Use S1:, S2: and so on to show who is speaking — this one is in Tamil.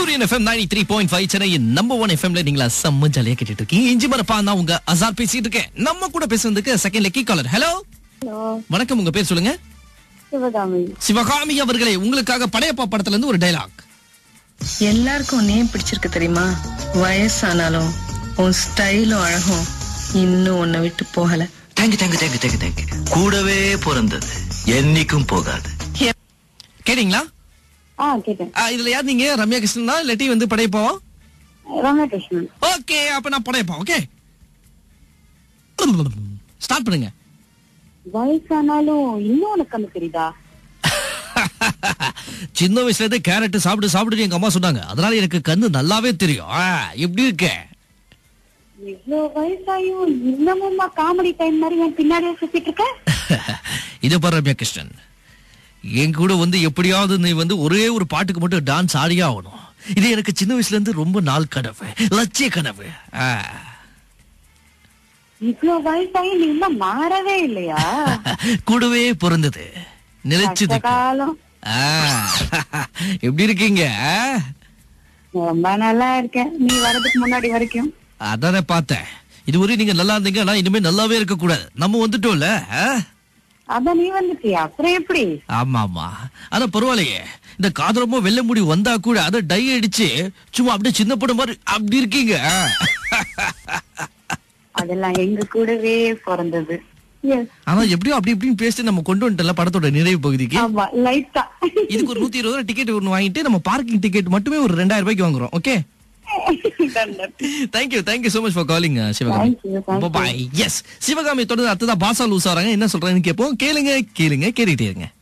S1: சூரியன் FM ninety three point five சென்னையின் நம்பர் ஒன் எஃப்எம்ல நீங்களா செம்ம ஜாலியா கேட்டுட்டு இருக்கீங்க இஞ்சி மரப்பா நான் உங்க அசார் பேசிட்டு இருக்கேன் நம்ம கூட பேசுறதுக்கு second lucky caller hello
S2: hello
S1: வணக்கம் உங்க பேர் சொல்லுங்க
S2: சிவகாமி
S1: சிவகாமி அவர்களே உங்களுக்காக படையப்பா படத்துல இருந்து ஒரு டைலாக்
S3: எல்லாருக்கும் நேம் பிடிச்சிருக்கு தெரியுமா வயசானாலும் உன் ஸ்டைலும் அழகும் இன்னும் உன்னை விட்டு போகல
S4: thank you thank you thank you thank you thank you கூடவே பிறந்தது என்னைக்கும் போகாது
S1: கேட்டீங்களா
S2: ஆ கேட்டேன்
S1: ஆ, இதுல யார் நீங்க ரம்யா கிருஷ்ணனா இல்லாட்டி வந்து படையப்பாவா
S2: ராமகிருஷ்ணன்
S1: ஓகே அப்ப நான் படையப்பா ஓகே ஸ்டார்ட் பண்ணுங்க
S2: வயசானாலும் இன்னும் உனக்கு கண்ணு தெரியுதா
S1: சின்ன வயசுல இருந்து கேரட் சாப்பிடு சாப்பிடுன்னு எங்க அம்மா சொன்னாங்க அதனால எனக்கு கண்ணு நல்லாவே தெரியும் ஆ, எப்படி இருக்க
S2: இவ்வளவு வயசாயும் இன்னமுமா காமெடி டைம் மாதிரி என் பின்னாடியே சுத்திட்டு இருக்க
S1: இதை பாரு ரம்யா கிருஷ்ணன் என் கூட வந்து எப்படியாவது நீ வந்து ஒரே ஒரு பாட்டுக்கு மட்டும் டான்ஸ் ஆடியே ஆகணும் இது எனக்கு சின்ன வயசுல இருந்து ரொம்ப நாள் கனவு லட்சிய கனவு ஆ.
S2: இவ்வளவு வயசாயும் நீ இன்னும் மாறவே இல்லையா
S1: கூடவே பிறந்தது நிலைச்சது
S2: கஷ்ட காலம்
S1: ஆ. எப்படி இருக்கீங்க ஆ?
S2: ரொம்ப நல்லா இருக்கேன் நீ வரதுக்கு முன்னாடி வரைக்கும்
S1: அதானே பார்த்தேன் இதுவரை நீங்க நல்லா இருந்தீங்க ஆனா இனிமே நல்லாவே இருக்க கூடாது நம்ம வந்துட்டோம்ல ஆ?
S2: அதான் நீ வந்துட்டியா அப்புறம் எப்படி
S1: ஆமா ஆமா ஆனா பரவாயில்லையே இந்த காதலமோ வெள்ளை முடி வந்தா கூட அதை டை அடிச்சு சும்மா அப்படியே சின்ன படம் மாதிரி அப்படி இருக்கீங்க
S2: அதெல்லாம் எங்க கூடவே பிறந்தது எஸ்
S1: ஆனா எப்படியோ அப்படி இப்படின்னு பேசிட்டு நம்ம கொண்டு வந்துட்டல படத்தோட நிறைவு பகுதிக்கு
S2: ஆமா லைட்டா
S1: இதுக்கு ஒரு நூத்தி இருபது ரூபாய் டிக்கெட் ஒன்று வாங்கிட்டு நம்ம பார்க்கிங் டிக்கெட் மட்டுமே ஒரு ரெண்டாயிரம் ரூபாய்க்கு வாங்குறோம் okay thank you thank you so much for calling Sivakami
S2: Thank you, thank you.
S1: Bye yes Sivakami தொடர்ந்து அடுத்ததா பாசா லூஸ் வராங்க என்ன சொல்றாங்கன்னு கேட்போம் கேளுங்க கேளுங்க கேட்டுட்டே இருங்க